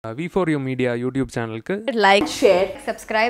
We four U Media YouTube சேனலுக்கு like, share, subscribe.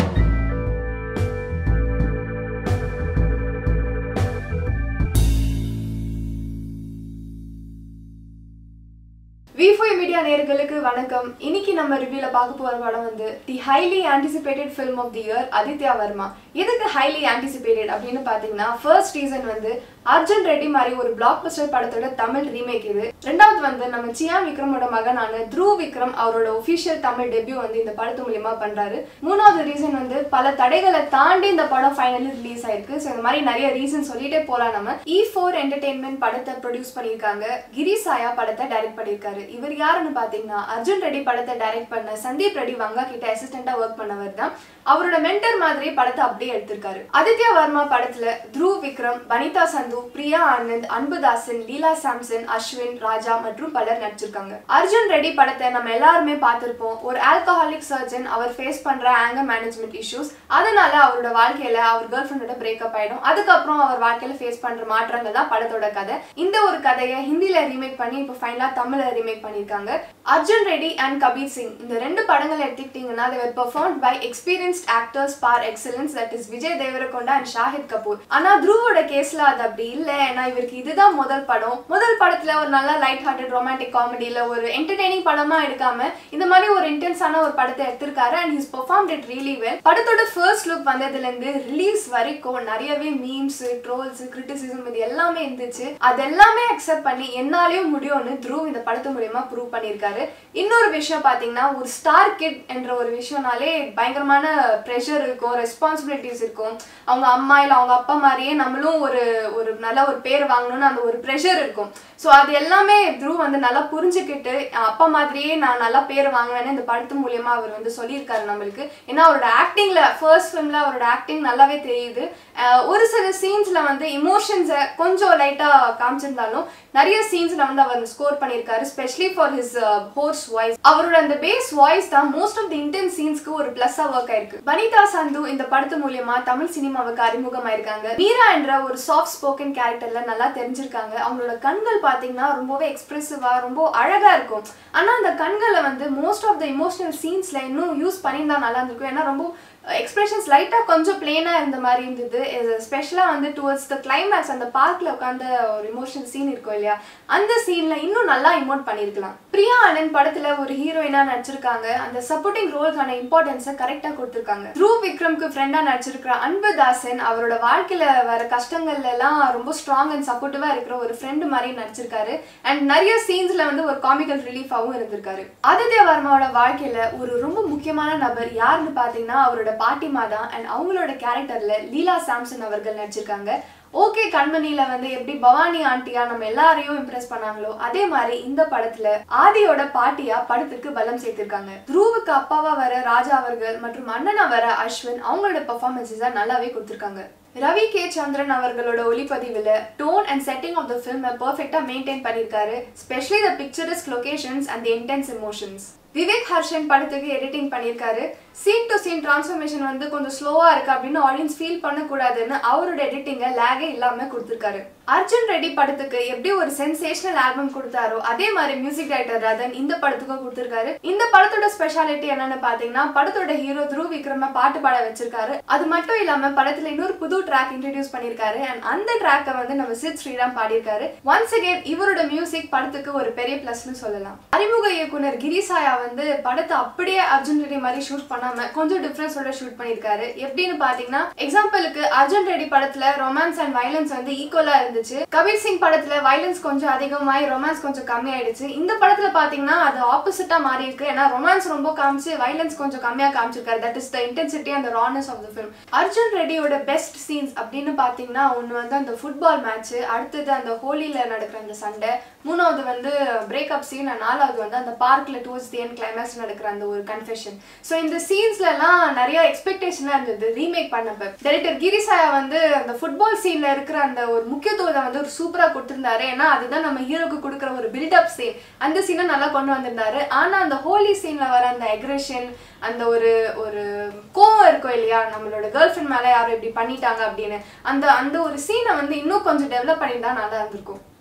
V four Media நேர்களுக்கு வணக்கம் இன்னைக்கு நம்ம ரிவ்யூல பார்க்க போற படம் வந்து the highly anticipated film of the year Aditya Varma எதுக்கு ஹைலி ஆன்டிசிபேட்டட் அப்படின்னு பாத்தீங்கன்னா ஃபர்ஸ்ட் ரீசன் வந்து அர்ஜுன் ரெட்டி மாதிரி ஒரு பிளாக் பஸ்டர் படத்தோட தமிழ் ரீமேக் இது ரெண்டாவது வந்து நம்ம சியான் விக்ரமோட மகனான த்ரூ விக்ரம் அவரோட ஒஃபிஷியல் தமிழ் டெபியூ வந்து இந்த படத்து மூலியமா பண்றாரு மூணாவது ரீசன் வந்து பல தடைகளை தாண்டி இந்த படம் ஃபைனலி ரிலீஸ் ஆயிருக்கு ஸோ இந்த மாதிரி நிறைய ரீசன் சொல்லிட்டே போலாம் நம்ம இ ஃபோர் என்டர்டெயின்மெண்ட் படத்தை ப்ரொடியூஸ் பண்ணியிருக்காங்க கிரி சாயா படத்தை டைரக்ட் பண்ணியிருக்காரு இவர் யாருன்னு பாத்தீங்கன்னா அர்ஜுன் ரெட்டி படத்தை டைரக்ட் பண்ண சந்தீப் ரெட்டி வங்கா கிட்ட அசிஸ்டண்டா ஒர்க் பண்ணவர் தான் அவரோட மென்டர் மாதிரி படத்தை அப்படியே எடுத்திருக்காரு ஆதித்யா வர்மா படத்துல த்ரூ விக்ரம் வனிதா சந்து பிரியா ஆனந்த் அன்புதாசன் லீலா சாம்சன் அஸ்வின் ராஜா மற்றும் பலர் நடிச்சிருக்காங்க அர்ஜுன் ரெட்டி படத்தை நம்ம எல்லாருமே பார்த்திருப்போம் ஒரு ஆல்கஹாலிக் சர்ஜன் அவர் ஃபேஸ் பண்ற ஆங்கர் மேனேஜ்மெண்ட் இஷ்யூஸ் அதனால அவரோட வாழ்க்கையில அவர் கேர்ள் ஃப்ரெண்டோட பிரேக்கப் ஆயிடும் அதுக்கப்புறம் அவர் வாழ்க்கையில ஃபேஸ் பண்ற மாற்றங்கள் தான் படத்தோட கதை இந்த ஒரு கதையை ஹிந்தில ரீமேக் பண்ணி இப்போ ஃபைனலா தமிழ்ல ரீமேக் பண்ணிருக்காங்க அர்ஜுன் ரெட்டி அண்ட் கபீர் சிங் இந்த ரெண்டு படங்களை எடுத்துக்கிட்டீங்கன்னா they were performed by experienced actors par excellence that is Vijay Deverakonda and Shahid Kapoor ஆனா த்ருவோட கேஸ்ல அது அப்படி இல்ல ஏன்னா இவருக்கு இதுதான் முதல் படம் முதல் படத்துல ஒரு நல்ல லைட் ஹார்ட்டட் ரொமான்டிக் காமெடியில ஒரு என்டர்டெய்னிங் படமா எடுக்காம இந்த மாதிரி ஒரு இன்டென்ஸான ஒரு படத்தை எடுத்திருக்காரு and his performed it really well படத்தோட ஃபர்ஸ்ட் லுக் வந்ததுல இருந்து ரிலீஸ் வரைக்கும் நிறையவே மீம்ஸ் ட்ரோல்ஸ் கிரிட்டிசிசம் இது எல்லாமே இருந்துச்சு அது எல்லாமே அக்செப்ட் பண்ணி என்னாலையும் முடியும்னு த்ரூவ் இந்த படத்து மூலியமா ப்ரூவ் பண்ணியிருக்காரு இன்னொரு விஷயம் பாத்தீங்கன்னா ஒரு ஸ்டார் கிட் என்ற ஒரு விஷயம்னாலே பயங்கரமான ப்ரெஷர் இருக்கும் ரெஸ்பான்சிபிலிட்டிஸ் இருக்கும் அவங்க அம்மா இல்லை அவங்க அப்பா மாதிரியே நம்மளும் ஒரு ஒரு நல்ல ஒரு பேர் வாங்கணும்னு அந்த ஒரு ப்ரெஷர் இருக்கும் ஸோ அது எல்லாமே த்ரூ வந்து நல்லா புரிஞ்சுக்கிட்டு அப்பா மாதிரியே நான் நல்லா பேர் வாங்குவேன்னு இந்த படத்து மூலியமா அவர் வந்து சொல்லியிருக்காரு நம்மளுக்கு ஏன்னா அவரோட ஆக்டிங்ல ஃபர்ஸ்ட் ஃபிலிம்ல அவரோட ஆக்டிங் நல்லாவே தெரியுது அஹ் ஒரு சில சீன்ஸ்ல வந்து இமோஷன்ஸை கொஞ்சம் லைட்டா காமிச்சிருந்தாலும் நிறைய சீன்ஸ்ல வந்து அவர் ஸ்கோர் பண்ணியிருக்காரு specially for his hoarse voice அவரோட அந்த பேஸ் வாய்ஸ் தான் மோஸ்ட் ஆஃப் தி இன்டென்ஸ் சீன்ஸ்க்கு ஒரு பிளஸ்ஸா ஒர்க் ஆயிருக்கு வனிதா சந்து இந்த படத்து மூலியமா தமிழ் சினிமாவுக்கு அறிமுகமாயிருக்காங்க மீரா என்ற ஒரு சாஃப்ட் ஸ்போக்கன் கேரக்டர்ல நல்லா தெரிஞ்சிருக்காங்க அவங்களோட கண்கள் பாத்தீங்கன்னா ரொம்பவே எக்ஸ்பிரசிவா ரொம்ப அழகா இருக்கும் ஆனா அந்த கண்களை வந்து மோஸ்ட் ஆஃப் த இமோஷனல் சீன்ஸ்ல இன்னும் யூஸ் பண்ணியிருந்தா நல்லா இருந்திருக்கும் ஏன்னா ரொம்ப எக்ஸ்பிரஷன்ஸ் லைட்டாக கொஞ்சம் பிளேனாக இருந்த மாதிரி இருந்தது ஸ்பெஷலாக வந்து டுவர்ட்ஸ் த கிளைமேக்ஸ் அந்த பார்க்கில் உட்காந்த ஒரு இமோஷனல் சீன் இருக்கும் இல்லையா அந்த சீனில் இன்னும் நல்லா இமோட் பண்ணியிருக்கலாம் பிரியா ஆனந்த் படத்தில் ஒரு ஹீரோயினாக நடிச்சிருக்காங்க அந்த சப்போர்ட்டிங் ரோல்க்கான இம்பார்ட்டன்ஸை கரெக்டாக கொடுத்துருக்காங்க த்ரூ விக்ரம்க்கு ஃப்ரெண்டாக நடிச்சிருக்கிற அன்புதாசன் அவரோட வாழ்க்கையில் வர கஷ்டங்கள்ல எல்லாம் ரொம்ப ஸ்ட்ராங் அண்ட் சப்போர்ட்டிவாக இருக்கிற ஒரு ஃப்ரெண்டு மாதிரி நடிச்சிருக்காரு அண்ட் நிறைய சீன்ஸில் வந்து ஒரு காமிக்கல் ரிலீஃபாகவும் இருந்திருக்காரு ஆதித்ய வர்மாவோட வாழ்க்கையில் ஒரு ரொம்ப முக்கியமான நபர் யாருன்னு பார்த்தீங்கன்னா அவரோட பாட்டிமா தான் அண்ட் அவங்களோட கேரக்டர்ல லீலா சாம்சன் அவர்கள் நடிச்சிருக்காங்க ஓகே கண்மணியில வந்து எப்படி பவானி ஆண்டியா நம்ம எல்லாரையும் இம்ப்ரெஸ் பண்ணாங்களோ அதே மாதிரி இந்த படத்துல ஆதியோட பாட்டியா படத்துக்கு பலம் சேர்த்திருக்காங்க த்ரூவுக்கு அப்பாவா வர ராஜா அவர்கள் மற்றும் அண்ணனா வர அஸ்வின் அவங்களோட பெர்ஃபார்மன்ஸஸை நல்லாவே கொடுத்துருக்காங்க ரவி கே சந்திரன் அவர்களோட ஒளிப்பதிவில் tone and setting of the ஃபில்மை பர்ஃபெக்டாக மெயின்டைன் பண்ணியிருக்காரு specially the picturesque locations and the intense emotions Vivek Harshan படத்துக்கு எடிட்டிங் பண்ணியிருக்காரு சீன் டு சீன் டிரான்ஸ்ஃபர்மேஷன் வந்து கொஞ்சம் ஸ்லோவாக இருக்கு அப்படின்னு ஆடியன்ஸ் ஃபீல் பண்ணக்கூடாதுன்னு அவரோட எடிட்டிங்கை லேகே இல்லாமல் கொடுத்துருக்காரு அர்ஜுன் ரெட்டி படத்துக்கு எப்படி ஒரு சென்சேஷனல் ஆல்பம் கொடுத்தாரோ அதே மாதிரி மியூசிக் டைரக்டர் ரதன் இந்த படத்துக்கும் கொடுத்துருக்காரு இந்த படத்தோட ஸ்பெஷாலிட்டி என்னன்னு பார்த்தீங்கன்னா படத்தோட ஹீரோ த்ரூ விக்ரம பாட்டு பாட வச்சிருக்காரு அது மட்டும் இல்லாமல் படத்தில் இன்னொரு புது ட்ராக் இன்ட்ரடியூஸ் பண்ணியிருக்காரு அண்ட் அந்த ட்ராக்கை வந்து நம்ம சித் ஸ்ரீராம் பாடியிருக்காரு ஒன்ஸ் அகேன் இவரோட மியூசிக் படத்துக்கு ஒரு பெரிய பிளஸ்னு சொல்லலாம் அறிமுக இயக்குனர் கிரிசாயா வந்து படத்தை அப்படியே அர்ஜுன் ரெட்டி மாதிரி ஷூட் பண்ணாம கொஞ்சம் டிஃபரன்ஸோட ஷூட் பண்ணியிருக்காரு எப்படின்னு பாத்தீங்கன்னா எக்ஸாம்பிளுக்கு அர்ஜுன் ரெட்டி படத்துல ரொமான்ஸ் அண்ட் வயலன்ஸ் வந்து ஈக்குவலா இருந்துச்சு கபீர் சிங் படத்துல வயலன்ஸ் கொஞ்சம் அதிகமாயி ரொமான்ஸ் கொஞ்சம் கம்மி ஆயிடுச்சு இந்த படத்துல பாத்தீங்கன்னா அது ஆப்போசிட்டா மாறி இருக்கு ஏன்னா ரொமான்ஸ் ரொம்ப காமிச்சு வயலன்ஸ் கொஞ்சம் கம்மியா காமிச்சிருக்காரு தட் இஸ் த இன்டென்சிட்டி அந்த rawness of the film Arjun ரெட்டியோட பெஸ்ட் சீன்ஸ் அப்படின்னு பாத்தீங்கன்னா ஒன்னு வந்து அந்த ஃபுட்பால் மேட்ச் அடுத்தது அந்த ஹோலியில நடக்கிற அந்த சண்டை மூணாவது வந்து பிரேக்அப் சீன் நாலாவது வந்து அந்த பார்க்ல டூஸ் தி என் கிளைமேக்ஸ் நடக்கிற அந்த ஒரு கன்ஃபெஷன் ஸோ இந்த சீன்ஸ்ல எல்லாம் நிறைய எக்ஸ்பெக்டேஷனா இருந்தது ரீமேக் பண்ணப்ப டைரக்டர் கிரிசாயா வந்து அந்த ஃபுட்பால் சீன்ல இருக்கிற அந்த ஒரு முக்கியத்துவத்தை வந்து ஒரு சூப்பரா கொடுத்திருந்தாரு ஏன்னா அதுதான் நம்ம ஹீரோக்கு கொடுக்குற ஒரு பில்டப் சீன் அந்த சீனை நல்லா கொண்டு வந்திருந்தாரு ஆனா அந்த ஹோலி சீன்ல வர அந்த அக்ரெஷன் அந்த ஒரு ஒரு கோவம் இருக்கும் இல்லையா நம்மளோட கேர்ள் ஃப்ரெண்ட் மேல யாரும் இப்படி பண்ணிட்டாங்க அப்படின்னு அந்த அந்த ஒரு சீனை வந்து இன்னும் கொஞ்சம் டெவலப் பண்ணியிருந்தா நல்லா இருந்திருக்கும்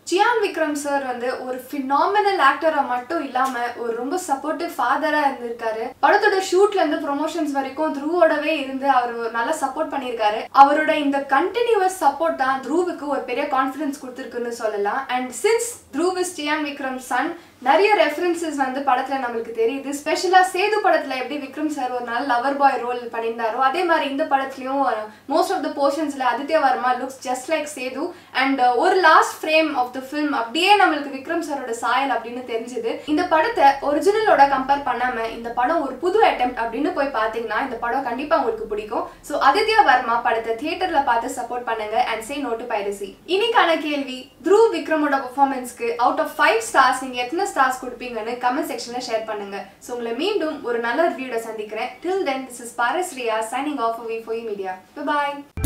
சியான் விக்ரம் சார் வந்து ஒரு ஃபினாமினல் ஆக்டரா மட்டும் இல்லாம ஒரு ரொம்ப சப்போர்ட்டிவ் ஃபாதரா இருந்திருக்காரு படத்தோட ஷூட்ல இருந்து ப்ரொமோஷன்ஸ் வரைக்கும் த்ரூவோடவே இருந்து அவர் நல்லா சப்போர்ட் பண்ணியிருக்காரு அவரோட இந்த கண்டினியூவஸ் சப்போர்ட் தான் த்ரூவுக்கு ஒரு பெரிய கான்ஃபிடன்ஸ் கொடுத்துருக்குன்னு சொல்லலாம் and since Dhruv is Chiyaan Vikram son நிறைய ரெஃபரன்சஸ் வந்து படத்துல நம்மளுக்கு தெரியுது ஸ்பெஷலா சேது படத்துல எப்படி விக்ரம் சார் ஒரு நல்ல லவர் பாய் ரோல் பண்ணியிருந்தாரோ அதே மாதிரி இந்த படத்துலயும் மோஸ்ட் ஆஃப் த போர்ஷன்ஸ்ல Aditya Varma looks just like Sethu and ஒரு last frame of the film அப்படியே நம்மளுக்கு விக்ரம் சாரோட சாயல் அப்படின்னு தெரிஞ்சது இந்த படத்தை ஒரிஜினலோட கம்பேர் பண்ணாம இந்த படம் ஒரு புது அட்டம் அப்படின்னு போய் பாத்தீங்கன்னா இந்த படம் கண்டிப்பா உங்களுக்கு பிடிக்கும் ஸோ ஆதித்யா வர்மா படத்தை தியேட்டர்ல பார்த்து சப்போர்ட் பண்ணுங்க அண்ட் சே நோட்டு பைரசி இன்னைக்கான கேள்வி த்ரூ விக்ரமோட பெர்ஃபார்மன்ஸ்க்கு அவுட் ஆஃப் ஃபைவ் ஸ்டார்ஸ் நீங்க எத்தனை ஸ்டார்ஸ் கொடுப்பீங்கன்னு கமெண்ட் செக்ஷன்ல ஷேர் பண்ணுங்க ஸோ உங்களை மீண்டும் ஒரு நல்ல ரிவ்யூட சந்திக்கிறேன் till then this is Paras Riya signing off V four Media bye